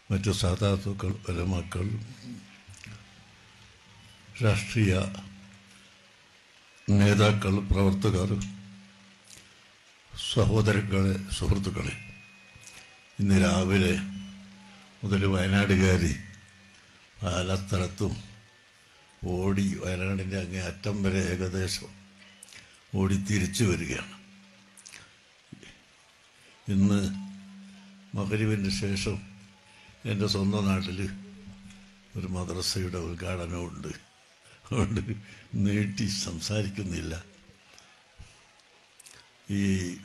മറ്റു സാധാത്തുക്കൾ വലമക്കൾ രാഷ്ട്രീയ നേതാക്കൾ പ്രവർത്തകർ സഹോദരങ്ങളെ സുഹൃത്തുക്കളെ ഇന്ന് രാവിലെ മുതൽ വയനാടുകാരി പല സ്ഥലത്തും ഓടി വയനാടിൻ്റെ അങ്ങേ അറ്റം വരെ ഏകദേശം ഓടി തിരിച്ചു വരികയാണ് ഇന്ന് മകരുവിന് ശേഷം എൻ്റെ സ്വന്തം നാട്ടിൽ ഒരു മദ്രസയുടെ ഉദ്ഘാടനമുണ്ട് അതുകൊണ്ട് നീട്ടി സംസാരിക്കുന്നില്ല ഈ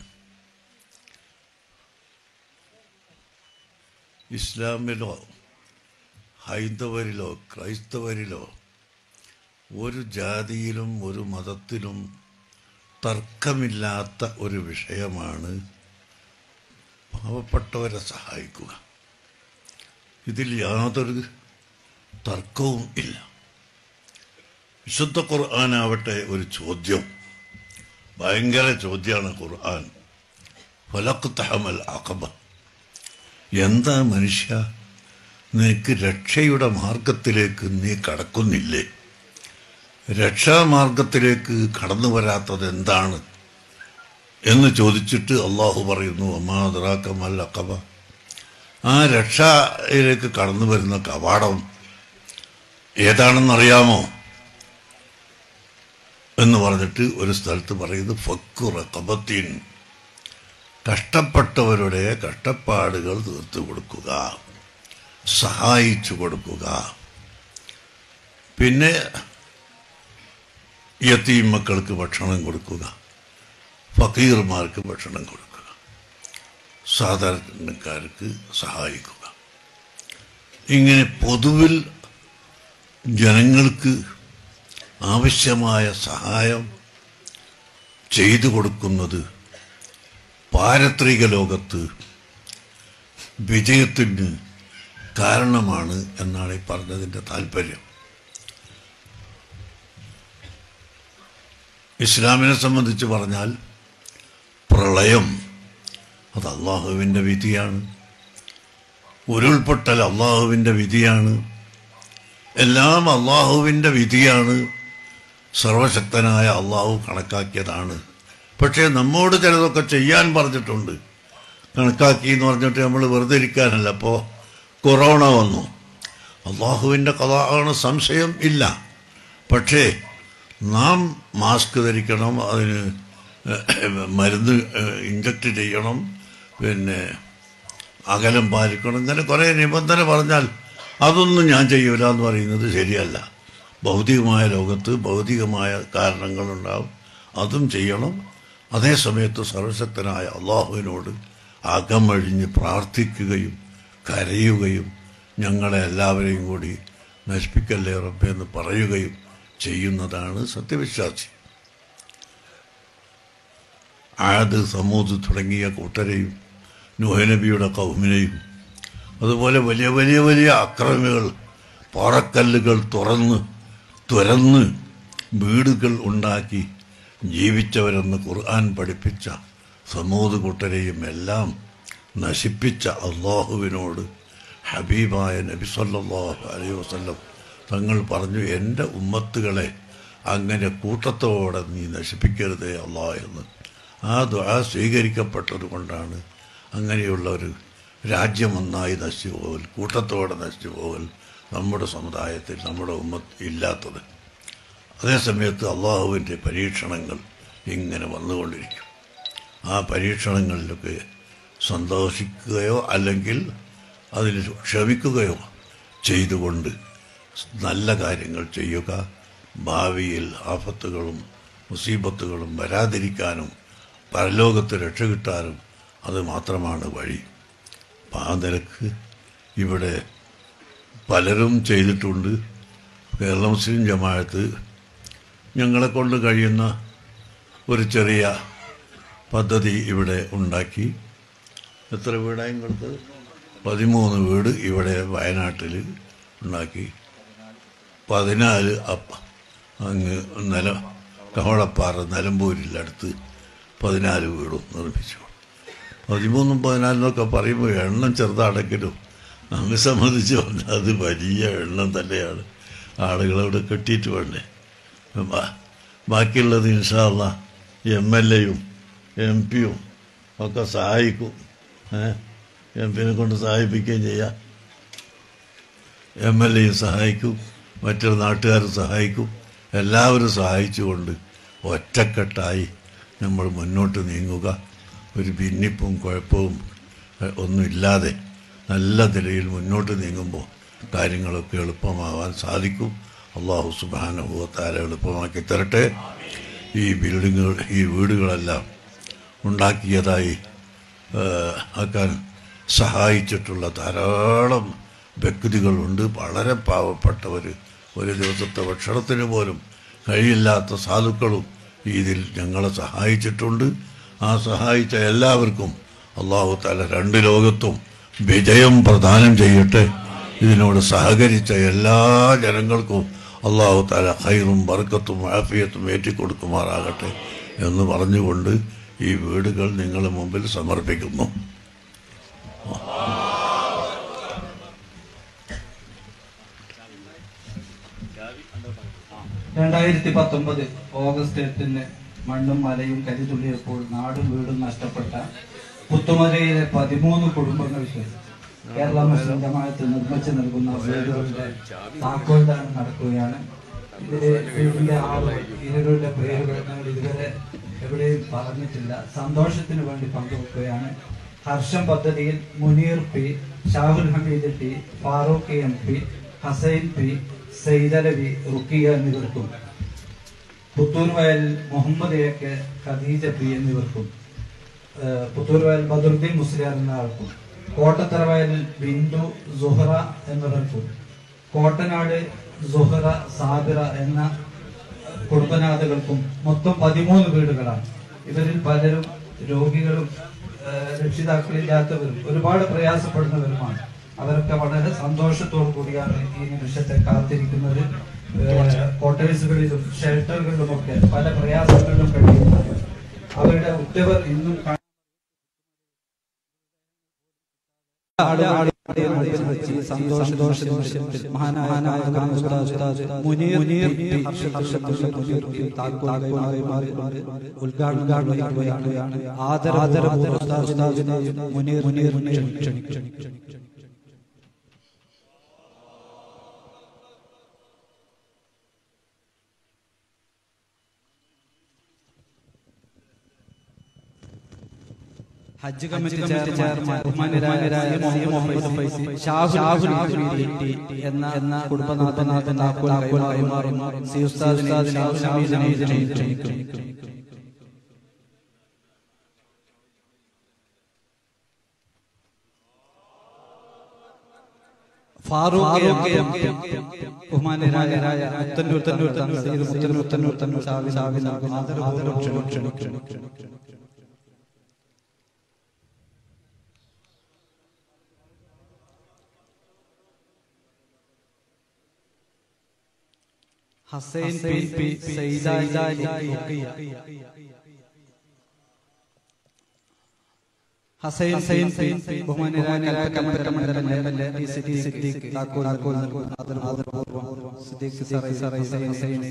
ഇസ്ലാമിലോ ഹൈന്ദവരിലോ ക്രൈസ്തവരിലോ ഒരു ജാതിയിലും ഒരു മതത്തിലും തർക്കമില്ലാത്ത ഒരു വിഷയമാണ് പാവപ്പെട്ടവരെ സഹായിക്കുക ഇതിൽ യാതൊരു തർക്കവും ഇല്ല വിശുദ്ധ ഖുർആനാവട്ടെ ഒരു ചോദ്യം ഭയങ്കര ചോദ്യമാണ് ഖുർആൻ ഫലക്ക് തഹമൽ അഖബ എന്താ മനുഷ്യ നിനക്ക് രക്ഷയുടെ മാർഗത്തിലേക്ക് നീ കടക്കുന്നില്ലേ രക്ഷാമാർഗത്തിലേക്ക് കടന്നു വരാത്തത് എന്താണ് എന്ന് ചോദിച്ചിട്ട് അള്ളാഹു പറയുന്നു അമ്മാദറാക്കമൽ അക്കബ ആ രക്ഷയിലേക്ക് കടന്നു വരുന്ന കവാടം ഏതാണെന്നറിയാമോ എന്ന് പറഞ്ഞിട്ട് ഒരു സ്ഥലത്ത് പറയുന്നു ഫക്കു റക്കബത്തിൻ കഷ്ടപ്പെട്ടവരുടെ കഷ്ടപ്പാടുകൾ തീർത്തു കൊടുക്കുക സഹായിച്ചു കൊടുക്കുക പിന്നെ യത്തീം മക്കൾക്ക് ഭക്ഷണം കൊടുക്കുക ഫക്കീർമാർക്ക് ഭക്ഷണം കൊടുക്കുക സാധാരണക്കാർക്ക് സഹായിക്കുക ഇങ്ങനെ പൊതുവിൽ ജനങ്ങൾക്ക് ആവശ്യമായ സഹായം ചെയ്തു കൊടുക്കുന്നത് പാരത്രിക ലോകത്ത് വിജയത്തിന് കാരണമാണ് എന്നാണ് ഈ പറഞ്ഞതിൻ്റെ താല്പര്യം ഇസ്ലാമിനെ സംബന്ധിച്ച് പറഞ്ഞാൽ പ്രളയം അത് അള്ളാഹുവിൻ്റെ വിധിയാണ് ഉരുൾപൊട്ടൽ അള്ളാഹുവിൻ്റെ വിധിയാണ് എല്ലാം അള്ളാഹുവിൻ്റെ വിധിയാണ് സർവശക്തനായ അള്ളാഹു കണക്കാക്കിയതാണ് പക്ഷേ നമ്മോട് ചിലതൊക്കെ ചെയ്യാൻ പറഞ്ഞിട്ടുണ്ട് കണക്കാക്കി എന്ന് പറഞ്ഞിട്ട് നമ്മൾ വെറുതെ ഇരിക്കാനല്ല അപ്പോൾ കൊറോണ വന്നു അള്ളാഹുവിൻ്റെ കഥ ആണ് സംശയം ഇല്ല പക്ഷേ നാം മാസ്ക് ധരിക്കണം അതിന് മരുന്ന് ഇഞ്ചക്ട് ചെയ്യണം പിന്നെ അകലം പാലിക്കണം ഇങ്ങനെ കുറേ നിബന്ധന പറഞ്ഞാൽ അതൊന്നും ഞാൻ ചെയ്യൂല എന്ന് പറയുന്നത് ശരിയല്ല ഭൗതികമായ ലോകത്ത് ഭൗതികമായ കാരണങ്ങളുണ്ടാവും അതും ചെയ്യണം അതേ സമയത്ത് സർവശക്തനായ അള്ളാഹുവിനോട് അകമഴിഞ്ഞ് പ്രാർത്ഥിക്കുകയും കരയുകയും ഞങ്ങളെ എല്ലാവരെയും കൂടി നശിപ്പിക്കല്ലേ റബ്ബെന്ന് പറയുകയും ചെയ്യുന്നതാണ് സത്യവിശ്വാസി ആദ് സമൂത് തുടങ്ങിയ കൂട്ടരെയും നബിയുടെ കൗമിനെയും അതുപോലെ വലിയ വലിയ വലിയ അക്രമികൾ പാറക്കല്ലുകൾ തുറന്ന് തുരന്ന് വീടുകൾ ഉണ്ടാക്കി ജീവിച്ചവരെന്ന് ഖുർആൻ പഠിപ്പിച്ച സമൂത് കൂട്ടരെയും എല്ലാം നശിപ്പിച്ച അള്ളാഹുവിനോട് ഹബീബായ നബി സല്ലല്ലാഹു അലൈഹി വസല്ലം തങ്ങൾ പറഞ്ഞു എൻ്റെ ഉമ്മത്തുകളെ അങ്ങനെ കൂട്ടത്തോടെ നീ നശിപ്പിക്കരുതേ അള്ളാ എന്ന് ആ ദുആ സ്വീകരിക്കപ്പെട്ടത് കൊണ്ടാണ് അങ്ങനെയുള്ള ഒരു രാജ്യം ഒന്നായി നശിച്ചു പോകൽ കൂട്ടത്തോടെ നശിച്ചു പോകൽ നമ്മുടെ സമുദായത്തിൽ നമ്മുടെ ഉമ്മത്ത് ഇല്ലാത്തത് അതേസമയത്ത് അള്ളാഹുവിൻ്റെ പരീക്ഷണങ്ങൾ ഇങ്ങനെ വന്നുകൊണ്ടിരിക്കും ആ പരീക്ഷണങ്ങളിലൊക്കെ സന്തോഷിക്കുകയോ അല്ലെങ്കിൽ അതിന് ക്ഷമിക്കുകയോ ചെയ്തുകൊണ്ട് നല്ല കാര്യങ്ങൾ ചെയ്യുക ഭാവിയിൽ ആപത്തുകളും മുസീബത്തുകളും വരാതിരിക്കാനും പരലോകത്ത് രക്ഷ കിട്ടാനും അത് മാത്രമാണ് വഴി അപ്പം ആ നിലക്ക് ഇവിടെ പലരും ചെയ്തിട്ടുണ്ട് കേരള മുസ്ലിം ജമാഅത്ത് ഞങ്ങളെ കൊണ്ട് കഴിയുന്ന ഒരു ചെറിയ പദ്ധതി ഇവിടെ ഉണ്ടാക്കി എത്ര വീടായും കൊടുത്തത് പതിമൂന്ന് വീട് ഇവിടെ വയനാട്ടിൽ ഉണ്ടാക്കി പതിനാല് അപ്പ അങ്ങ് നില കവളപ്പാറ നിലമ്പൂരിലടുത്ത് പതിനാല് വീടും നിർമ്മിച്ചു പതിമൂന്നും പതിനാലിനൊക്കെ പറയുമ്പോൾ എണ്ണം ചെറുതാണെങ്കിലും അങ്ങ് സംബന്ധിച്ച് പറഞ്ഞാൽ അത് വലിയ എണ്ണം തന്നെയാണ് ആളുകളവിടെ കെട്ടിയിട്ട് വേണ്ടേ ബാ- ബാക്കിയുള്ളത് ഇൻഷാല്ല എം എൽ എയും എം പിയും ഒക്കെ സഹായിക്കും എം പിനെ കൊണ്ട് സഹായിപ്പിക്കുകയും ചെയ്യാം എം എൽ എയും സഹായിക്കും മറ്റൊരു നാട്ടുകാരും സഹായിക്കും എല്ലാവരും സഹായിച്ചുകൊണ്ട് ഒറ്റക്കെട്ടായി നമ്മൾ മുന്നോട്ട് നീങ്ങുക ഒരു ഭിന്നിപ്പും കുഴപ്പവും എഹ്, ഒന്നുമില്ലാതെ നല്ല നിലയിൽ മുന്നോട്ട് നീങ്ങുമ്പോൾ കാര്യങ്ങളൊക്കെ എളുപ്പമാവാൻ സാധിക്കും അള്ളാഹു സുബാനുഭവത്താല എളുപ്പമാക്കി തരട്ടെ ഈ ബിൽഡിങ്ങുകൾ ഈ വീടുകളെല്ലാം ഉണ്ടാക്കിയതായി ഏഹ്, ആക്കാൻ സഹായിച്ചിട്ടുള്ള ധാരാളം വ്യക്തികളുണ്ട് വളരെ പാവപ്പെട്ടവർ ഒരു ദിവസത്തെ ഭക്ഷണത്തിന് പോലും കഴിയില്ലാത്ത സാധുക്കളും ഇതിൽ ഞങ്ങളെ സഹായിച്ചിട്ടുണ്ട് ആ സഹായിച്ച എല്ലാവർക്കും അള്ളാഹു താല രണ്ട് ലോകത്തും വിജയം പ്രദാനം ചെയ്യട്ടെ ഇതിനോട് സഹകരിച്ച എല്ലാ ജനങ്ങൾക്കും അള്ളാഹു താല ഹൈറും ബർക്കത്തും ആഫിയത്തും ഏറ്റിക്കൊടുക്കുമാറാകട്ടെ എന്ന് പറഞ്ഞുകൊണ്ട് ഈ വീടുകൾ നിങ്ങളുടെ മുമ്പിൽ സമർപ്പിക്കുന്നു രണ്ടായിരത്തി പത്തൊമ്പത് ഓഗസ്റ്റ് എട്ടിന് മണ്ണും മലയും കരിതുള്ളിയപ്പോൾ നാടും വീടും നഷ്ടപ്പെട്ട പുത്തുമലയിലെ പതിമൂന്ന് കുടുംബങ്ങൾക്ക് കേരള മുസ്ലിം ജമാഅത്ത് നിർമ്മിച്ചു നൽകുന്ന വീടുകളുടെ താക്കോൽദാനം നടക്കുകയാണ് ഇതില് വീടിന്റെ ആള് ഇരുവരുടെ പേരുകൾ ഞങ്ങൾ ഇതുവരെ എവിടെയും പറഞ്ഞിട്ടില്ല സന്തോഷത്തിന് വേണ്ടി പങ്കുവെക്കുകയാണ് ഹർഷം പദ്ധതിയിൽ Muneer P Shahul Hameed T Farooq M P Hussain P Saidalavi Rukkiya എന്നിവർക്കും Puthur Vayal Muhammad A K Khadeeja P എന്നിവർക്കും ഏഹ് പുത്തൂർ വയൽ ബദറുദ്ദീൻ മുസ്ലിയാർ എന്ന ആൾക്കും കോട്ടത്തറ വയലിൽ ബിന്ദു സുഹറ എന്നിവർക്കും കോട്ടനാട് സുഹറ സാബിറ എന്ന കുടുംബനാഥകൾക്കും മൊത്തം പതിമൂന്ന് വീടുകളാണ് ഇവരിൽ പലരും രോഗികളും ഏഹ് രക്ഷിതാക്കളില്ലാത്തവരും ഒരുപാട് പ്രയാസപ്പെടുന്നവരുമാണ് അവരൊക്കെ വളരെ സന്തോഷത്തോടു കൂടിയാണ് ഈ നിമിഷത്തെ കാത്തിരിക്കുന്നത് ഏഹ് ക്വാർട്ടേഴ്സുകളിലും ഷെൽട്ടറുകളിലും ഒക്കെ പല പ്രയാസങ്ങളിലും കഴിയുന്നത് അവരുടെ ഉറ്റവർ ഇന്നും കാ- സന്തോഷ നിമിഷത്തിൽ മഹാനായ കാന്തപുരാജ് മുനീർ പി. ഹർഷത്തിൽ മുനീർ പി. താക്കോൽ കൈമാറി മാറി ഉദ്ഘാടനം നിർവഹിക്കുകയാണ് ആദരപൂർവ്വം ഉസ്താദിനെയും മുനീർ മുനീർ ക്ഷണിക്കും ഹജ്ജ് കമ്മിറ്റി ചെയർമാൻ ബഹുമാന്യരായ സി. മുഹമ്മദ് ഫൈസി ഷാഹുൽ ഹമീദ് എന്ന എന്ന കുടുംബനാഥനാഥൻ താക്കോൽ കൈമാറുന്നു സി ഉസ്താദിനെ ഷാഹുൽ ഹമീദിനെയും ക്ഷണിക്കും ഫാറൂഖ് എം പി ബഹുമാന്യരായ മുത്തന്നൂർ തന്നൂർ തന്നൂർ സയ്യിദ് മുത്തന്നൂർ തന്നൂർ തന്നൂർ സാവി സാവി ആദരപൂർവ്വം ക്ഷണിക്കും Hussain P P Saidali Hussain Hussain P ബഹുമാന്യരായ കൽപ്പറ്റ മണ്ഡലം M L A Siddique Siddique താക്കോൽ താക്കോൽ ആദരപൂർവ്വം സിദ്ദീഖ് സറൈ സറൈ Hussain Hussain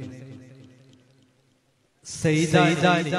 Saidali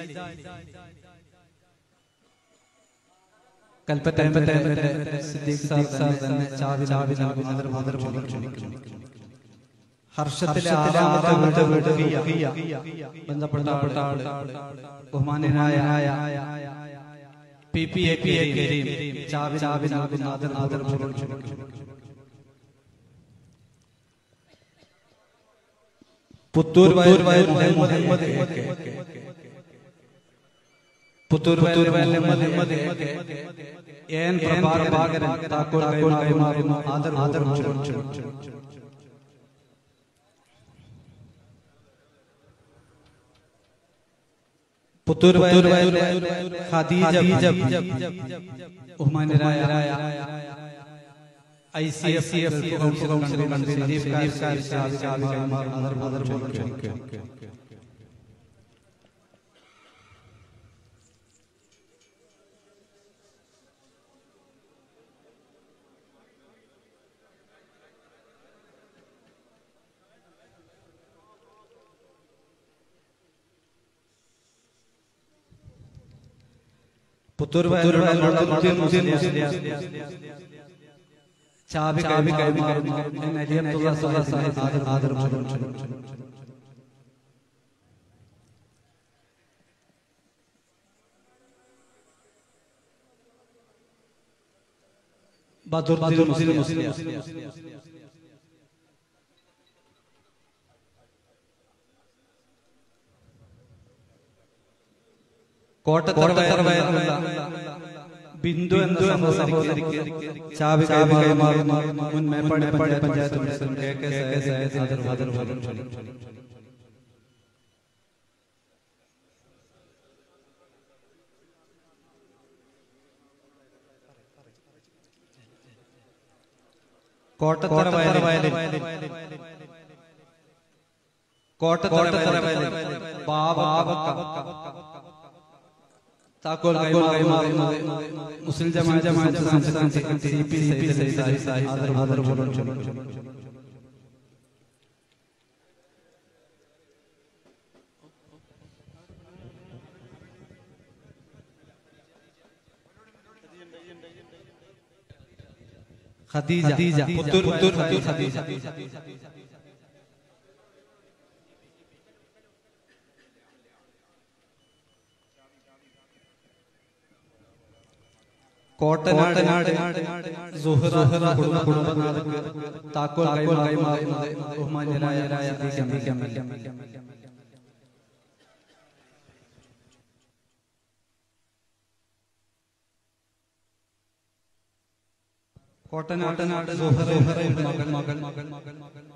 Kalpetta Kalpetta M L A Siddique sir തന്നെ ചാവി ചാവി നൽകുന്ന ആദരപൂർവ്വം ക്ഷണിക്കുന്നു ഹർഷത്തിലെ ആറാമത്തെ വീട് ഹിയ. ബന്ധപ്പെട്ട ആള് ബഹുമാന്യനായ P P A P A Kareem ചാവി ചാവി നൽകുന്ന ആദർ ആദരപൂർവ്വം ക്ഷണിക്കുന്നു. Puthur Vayal Vayal Muhammad A K. Puthur Puthur Vayal Muhammad A K. N Prabhakaran താക്കോൽ കൈമാറുന്നു ആദർ ആദരപൂർവ്വം ക്ഷണിക്കുന്നു. പുത്തൂർ വയൽ ഖദീജ ബഹുമാന്യരായ I C F C F council convener ക്ഷണിക്കുക പുത്തൂർ വയലുദ്ദീൻ മുസ്ലിയാർ ചാബി ചാബി കൈമാറുന്നു എൻ അലിയത്തുള്ള സാഹിബ് ആദരം ബദറുദ്ദീൻ മുസ്ലിം മുസ്ലിയാർ കോട്ടത്തറ വയലുള്ള ബിന്ദു എന്ന സഹോദരിക്ക് ചാവി കൈമാറുന്നു മുൻ Meppadi panchayat president K K Sayyid ആദർ ആദർ ആദർ കോട്ടത്തറ വയലിൽ കോട്ടത്തറ വയലിൽ ബാബക്ക താക്കോൽ കൈമാറുന്നത് മുസ്ലിം ജമാഅത്ത് സംസ്ഥാന secretary C P C P Said Sahib ആദരപൂർവ്വം ക്ഷണിക്കുന്നു ഖദീജ പുത്തൂർ പുത്തൂർ ഖദീജ കോട്ടനാട് സുഹറ കുടുംബനാഥക്ക് താക്കോൽ കൈമാറുന്നത് ബഹുമാന്യരായ കോട്ടനാട്ടനാട് സുഹറ മകൻ മകൻ മകൻ മകൻ മകൻ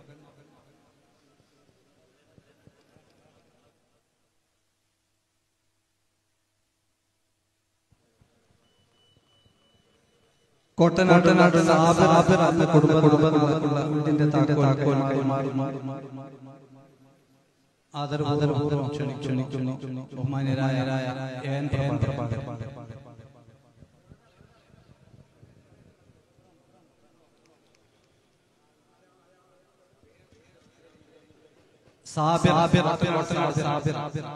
കോട്ടനാട്ടനാട് സാബിർ എന്ന കുടുംബ കുടുംബനാഥക്കുള്ള വീടിന്റെ താക്കോൽ കൈമാറുന്നു ആദരപൂർവ്വം ക്ഷണിക്കുന്നു ബഹുമാന്യരായ എൻ പ്രഭാകർ സാബിർ കോട്ടനാട് സാബിർ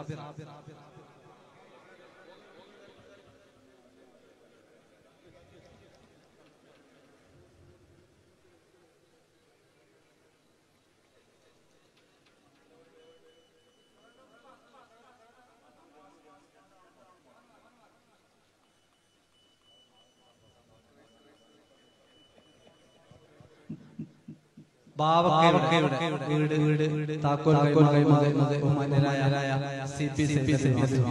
ബാവക്കയുടെ വീട് വീട് വീട് താക്കോൽ കൈമാറുന്നത് ബഹുമാന്യരായ സി പി സി പി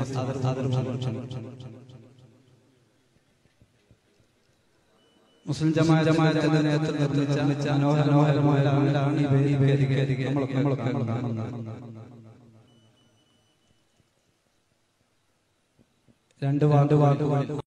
മുസ്ലിം ജമാ ജമാഅത്തിന്റെ നേതൃത്വം നിർമ്മിച്ച മനോഹരമായ ഈ വേദിക നമ്മളൊക്കെ നമ്മളൊക്കെ കാണുന്നത് രണ്ട് വാർഡ് വാർഡ്